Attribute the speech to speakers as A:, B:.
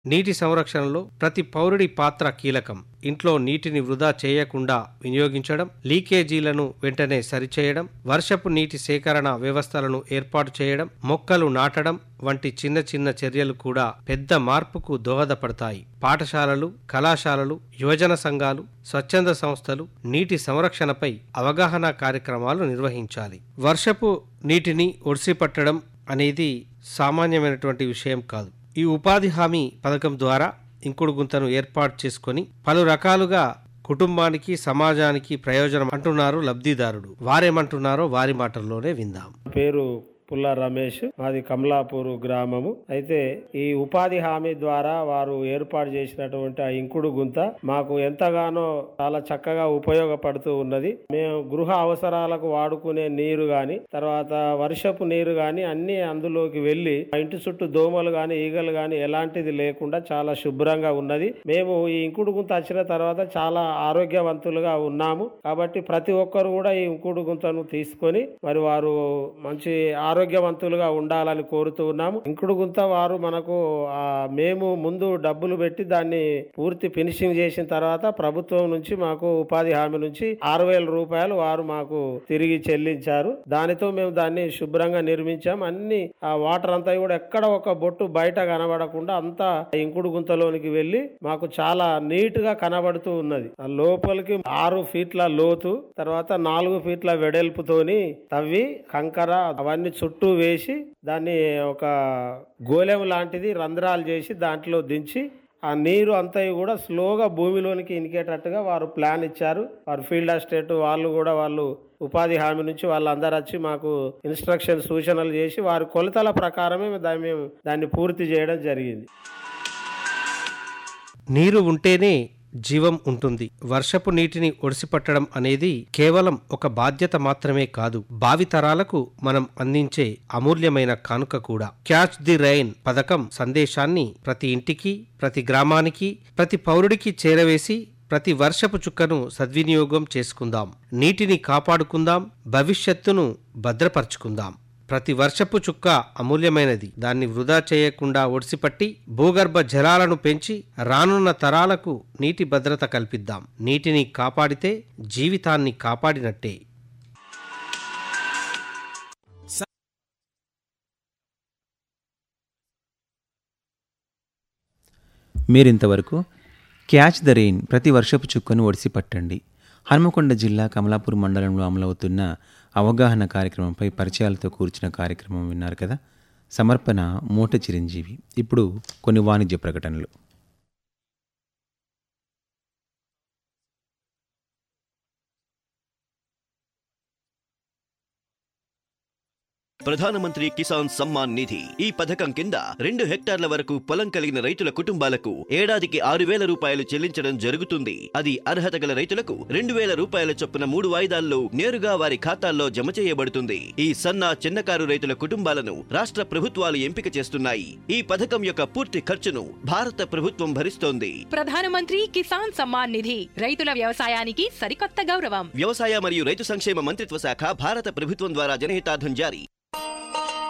A: నీటి సంరక్షణలో ప్రతి పౌరుడి పాత్ర కీలకం ఇంట్లో నీటిని వృధా చేయకుండా వినియోగించడం లీకేజీలను వెంటనే సరిచేయడం వర్షపు నీటి సేకరణ వ్యవస్థలను ఏర్పాటు చేయడం మొక్కలు నాటడం వంటి చిన్న చిన్న చర్యలు కూడా పెద్ద మార్పుకు దోహదపడతాయి పాఠశాలలు కళాశాలలు యువజన సంఘాలు స్వచ్ఛంద సంస్థలు నీటి సంరక్షణపై అవగాహన కార్యక్రమాలు నిర్వహించాలి వర్షపు నీటిని ఒడిసిపట్టడం అనేది సామాన్యమైనటువంటి విషయం కాదు ఈ ఉపాధి హామీ పథకం ద్వారా ఇంకుడు గుంతను ఏర్పాటు చేసుకొని పలు రకాలుగా కుటుంబానికి సమాజానికి ప్రయోజనం అంటున్నారు లబ్ధిదారుడు వారేమంటున్నారో వారి మాటల్లోనే విందాం
B: పేరు పుల్ల రమేష్ మాది కమలాపూర్ గ్రామము అయితే ఈ ఉపాధి హామీ ద్వారా వారు ఏర్పాటు చేసినటువంటి ఆ ఇంకుడు గుంత మాకు ఎంతగానో చాలా చక్కగా ఉపయోగపడుతూ ఉన్నది మేము గృహ అవసరాలకు వాడుకునే నీరు గాని తర్వాత వర్షపు నీరు గాని అన్ని అందులోకి వెళ్లి మా ఇంటి చుట్టూ దోమలు గాని ఈగలు గాని ఎలాంటిది లేకుండా చాలా శుభ్రంగా ఉన్నది మేము ఈ ఇంకుడు గుంత వచ్చిన తర్వాత చాలా ఆరోగ్యవంతులుగా ఉన్నాము కాబట్టి ప్రతి ఒక్కరు కూడా ఈ ఇంకుడు గుంతను తీసుకొని మరి వారు మంచి ఆరోగ్యవంతులుగా ఉండాలని కోరుతూ ఉన్నాము ఇంకుడు గుంత వారు మనకు ఆ, మేము ముందు డబ్బులు పెట్టి దాన్ని పూర్తి ఫినిషింగ్ చేసిన తర్వాత ప్రభుత్వం నుంచి మాకు ఉపాధి హామీ నుంచి ఆరు వేల రూపాయలు వారు మాకు తిరిగి చెల్లించారు దానితో మేము దాన్ని శుభ్రంగా నిర్మించాం అన్ని ఆ వాటర్ అంతా కూడా ఎక్కడ ఒక బొట్టు బయట కనబడకుండా అంతా ఇంకుడు గుంతలోనికి వెళ్లి మాకు చాలా నీట్ గా కనబడుతూ ఉన్నది ఆ లోపలికి ఆరు ఫీట్ల లోతు తర్వాత నాలుగు ఫీట్ల వెడల్పుతోని తవ్వి కంకర అవన్నీ చుట్టూ వేసి దాన్ని ఒక గోలెం లాంటిది రంధ్రాలు చేసి దాంట్లో దించి ఆ నీరు అంతా కూడా స్లోగా భూమిలోనికి ఇనికేటట్టుగా వారు ప్లాన్ ఇచ్చారు వారు ఫీల్డ్ అసిస్టెంట్ వాళ్ళు కూడా వాళ్ళు ఉపాధి హామీ నుంచి వాళ్ళందరూ వచ్చి మాకు ఇన్స్ట్రక్షన్ సూచనలు చేసి వారి కొలతల ప్రకారమే దాన్ని మేము దాన్ని పూర్తి చేయడం జరిగింది
A: నీరు ఉంటేనే జీవం ఉంటుంది వర్షపు నీటిని ఒడిసిపట్టడం అనేది కేవలం ఒక బాధ్యత మాత్రమే కాదు భావితరాలకు మనం అందించే అమూల్యమైన కానుక కూడా క్యాచ్ ది రైన్ పథకం సందేశాన్ని ప్రతి ఇంటికి ప్రతి గ్రామానికి ప్రతి పౌరుడికి చేరవేసి ప్రతి వర్షపు చుక్కను సద్వినియోగం చేసుకుందాం నీటిని కాపాడుకుందాం భవిష్యత్తును భద్రపరుచుకుందాం ప్రతి వర్షపు చుక్క అమూల్యమైనది దాన్ని వృధా చేయకుండా ఒడిసిపట్టి భూగర్భ జలాలను పెంచి రానున్న తరాలకు నీటి భద్రత కల్పిద్దాం నీటిని కాపాడితే జీవితాన్ని కాపాడినట్టే
C: మీరింతవరకు క్యాచ్ ద రెయిన్ ప్రతి వర్షపు చుక్కను ఒడిసి పట్టండి హనుమకొండ జిల్లా కమలాపూర్ మండలంలో అమలవుతున్న అవగాహన కార్యక్రమంపై పరిచయాలతో కూర్చిన కార్యక్రమం విన్నారు కదా సమర్పణ మూట చిరంజీవి ఇప్పుడు కొన్ని వాణిజ్య ప్రకటనలు
D: ప్రధానమంత్రి కిసాన్ సమ్మాన్ నిధి ఈ పథకం కింద రెండు హెక్టార్ల వరకు పొలం కలిగిన రైతుల కుటుంబాలకు ఏడాదికి ఆరు వేల రూపాయలు చెల్లించడం జరుగుతుంది అది అర్హత గల రైతులకు రెండు వేల రూపాయల చొప్పున మూడు వాయిదాల్లో నేరుగా వారి ఖాతాల్లో జమ చేయబడుతుంది ఈ సన్న చిన్నకారు రైతుల కుటుంబాలను రాష్ట్ర ప్రభుత్వాలు ఎంపిక చేస్తున్నాయి ఈ పథకం యొక్క పూర్తి ఖర్చును భారత ప్రభుత్వం భరిస్తోంది
E: ప్రధానమంత్రి కిసాన్ సమ్మాన్ నిధి రైతుల వ్యవసాయానికి సరికొత్త గౌరవం
D: వ్యవసాయ మరియు రైతు సంక్షేమ మంత్రిత్వ శాఖ భారత ప్రభుత్వం ద్వారా జనహితార్థం జారీ